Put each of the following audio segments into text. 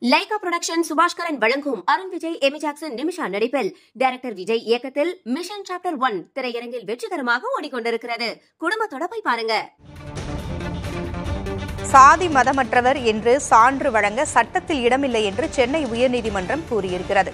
Lyca production Subaskaran வழங்கும் Arun Vijay Amy Jackson Nimisha நடிப்பில் director Vijay இயக்கத்தில் மிஷன் சாப்டர் ஒன் திரையரங்கில் வெற்றிகரமாக ஓடிக்கொண்டிருக்கிறது குடும்பத்தோட போய் பாருங்க சாதி மதமற்றவர் என்று சான்று வழங்க சட்டத்தில் இடமில்லை என்று சென்னை உயர்நீதிமன்றம் கூறியிருக்கிறது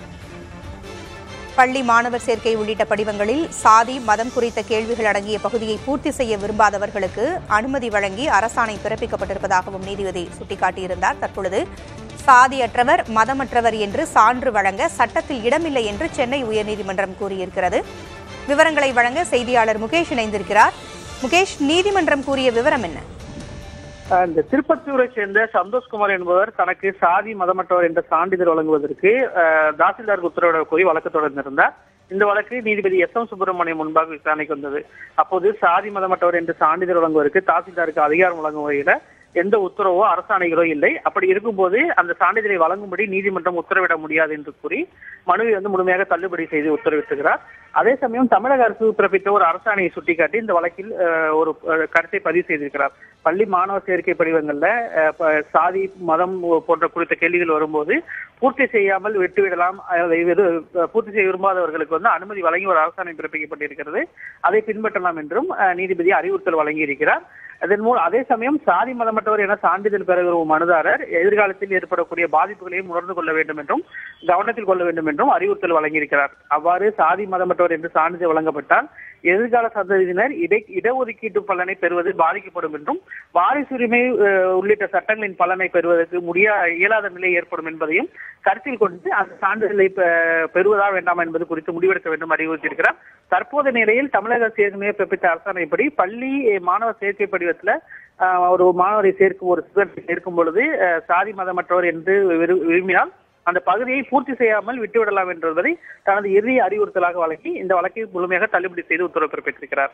பள்ளி மாணவர் சேர்க்கை உள்ளிட்ட படிவங்களில் சாதி மதம் குறித்த கேள்விகள் அடங்கிய பகுதியை பூர்த்தி செய்ய விரும்பாதவர்களுக்கு அனுமதி வழங்கி அரசாணை பிறப்பிக்கப்பட்டிருப்பதாகவும் நீதிபதி சுட்டிக்காட்டியிருந்தார் தற்பொழுது சாதியற்றவர் மதமற்றவர் என்று சான்று வழங்க சட்டத்தில் இடமில்லை என்று சென்னை உயர்நீதிமன்றம் கூறியிருக்கிறது விவரங்களை வழங்க செய்தியாளர் முகேஷ் இணைந்திருக்கிறார் முகேஷ் நீதிமன்றம் கூறிய விவரம் என்ன இந்த திருப்பத்தூரை சேர்ந்த சந்தோஷ்குமார் என்பவர் தனக்கு சாதி மதமற்றவர் என்ற சான்றிதழ் வழங்குவதற்கு அஹ், தாசில்தாருக்கு உத்தரவிட கோரி வழக்கு தொடர்ந்திருந்தார் இந்த வழக்கு நீதிபதி எஸ் எம் சுப்பிரமணியம் முன்பாக விசாரணைக்கு வந்தது அப்போது சாதி மதமற்றவர் என்று சான்றிதழ் வழங்குவதற்கு தாசில்தாருக்கு அதிகாரம் வழங்கும் வகையில எந்த உத்தரவோ அரசாணைகளோ இல்லை அப்படி இருக்கும்போது அந்த சான்றிதழை வழங்கும்படி நீதிமன்றம் உத்தரவிட முடியாது என்று கூறி மனுவை வந்து முழுமையாக தள்ளுபடி செய்து உத்தரவிட்டிருக்கிறார் அதே சமயம் தமிழக அரசு பிறப்பித்த ஒரு அரசாணையை சுட்டிக்காட்டி இந்த வழக்கில் அஹ், ஒரு அஹ், கருத்தை பதிவு செய்திருக்கிறார் பள்ளி மாணவர் சேர்க்கை படிவங்கள்ல அஹ், ப- சாதி மதம் போன்ற குறித்த கேள்விகள் வரும்போது பூர்த்தி செய்யாமல் விட்டுவிடலாம் அல்லது இது, அஹ், பூர்த்தி செய்ய விரும்பாதவர்களுக்கு வந்து அனுமதி வழங்கி ஒரு அரசாணை பிறப்பிக்கப்பட்டிருக்கிறது அதை பின்பற்றலாம் என்றும் அஹ், நீதிபதி அறிவுறுத்தல் வழங்கியிருக்கிறார் அதன் மூலம் அதே சமயம் சாதி மதமற்றவர் என சான்றிதழ் பெற விரும்பும் மனுதாரர் எதிர்காலத்தில் ஏற்படக்கூடிய பாதிப்புகளையும் உணர்ந்து கொள்ள வேண்டும் என்றும் கவனத்தில் கொள்ள வேண்டும் என்றும் அறிவுறுத்தல் வழங்கியிருக்கிறார் அவ்வாறு சாதி மதமற்றவர் என்று சான்றிதழ் வழங்கப்பட்டால் எதிர்கால சந்ததியினர் இடை இடஒதுக்கீட்டு பலனை பெறுவது பாதிக்கப்படும் என்றும் வாரிசுரிமை அஹ், உள்ளிட்ட சட்டங்களின் பலனை பெறுவதற்கு முடியா இயலாத நிலை ஏற்படும் என்பதையும் கருத்தில் கொண்டு அந்த சான்றிதழை பெ- பெறுவதா வேண்டாமா என்பது குறித்து முடிவெடுக்க வேண்டும் அறிவுறுத்தியிருக்கிறார் தற்போதைய நிலையில் தமிழக அரசு ஏற்கனவே பிறப்பித்த அரசாணைப்படி பள்ளி மாணவர் சேர்க்கை படிவத்துல ஆஹ், ஒரு மாணவரை சேர்க்கும் ஒரு ஸ்டூடெண்ட் சேர்க்கும் பொழுது ஆஹ், சாதி மதமற்றவர் என்று விரு- விரும்பினால் அந்த பகுதியை பூர்த்தி செய்யாமல் விட்டுவிடலாம் என்பதை தனது இறுதி அறிவுறுத்தலாக வழங்கி இந்த வழக்கை முழுமையாக தள்ளுபடி செய்து உத்தரவு பிறப்பித்திருக்கிறார்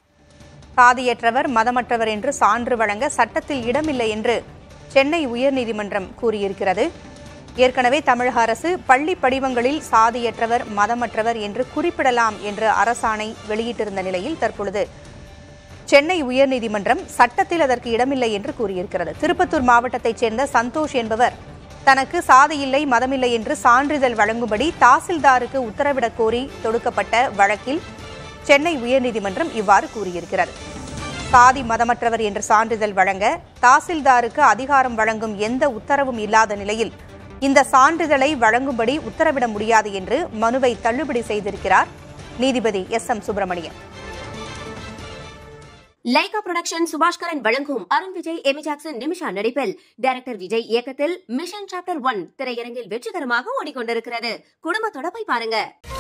சாதியற்றவர் மதமற்றவர் என்று சான்று வழங்க சட்டத்தில் இடமில்லை என்று சென்னை உயர்நீதிமன்றம் கூறியிருக்கிறது ஏற்கனவே தமிழக அரசு பள்ளி படிவங்களில் சாதியற்றவர் மதமற்றவர் என்று குறிப்பிடலாம் என்று அரசாணை வெளியிட்டிருந்த நிலையில் தற்பொழுது சென்னை உயர்நீதிமன்றம் சட்டத்தில் அதற்கு இடமில்லை என்று கூறியிருக்கிறது திருப்பத்தூர் மாவட்டத்தைச் சேர்ந்த சந்தோஷ் என்பவர் தனக்கு சாதி இல்லை மதமில்லை என்று சான்றிதழ் வழங்கும்படி தாசில்தாருக்கு உத்தரவிடக் கோரி தொடுக்கப்பட்ட வழக்கில் சென்னை உயர்நீதிமன்றம் இவ்வாறு கூறியிருக்கிறது சாதி மதமற்றவர் என்ற சான்றிதழ் வழங்க தாசில்தாருக்கு அதிகாரம் வழங்கும் எந்த உத்தரவும் இல்லாத நிலையில் இந்த சான்றிதழை வழங்கும்படி உத்தரவிட முடியாது என்று மனுவை தள்ளுபடி செய்திருக்கிறார் நீதிபதி S M Subramanian Lyca production Subaskaran வழங்கும் அருண் விஜய் எமி ஜாக்சன் நிமிஷா நடிப்பில் டைரக்டர் விஜய் இயக்கத்தில் மிஷன் சாப்டர் ஒன் திரையரங்கில் வெற்றிகரமாக ஓடிக்கொண்டிருக்கிறது குடும்பத்தோட போய் பாருங்க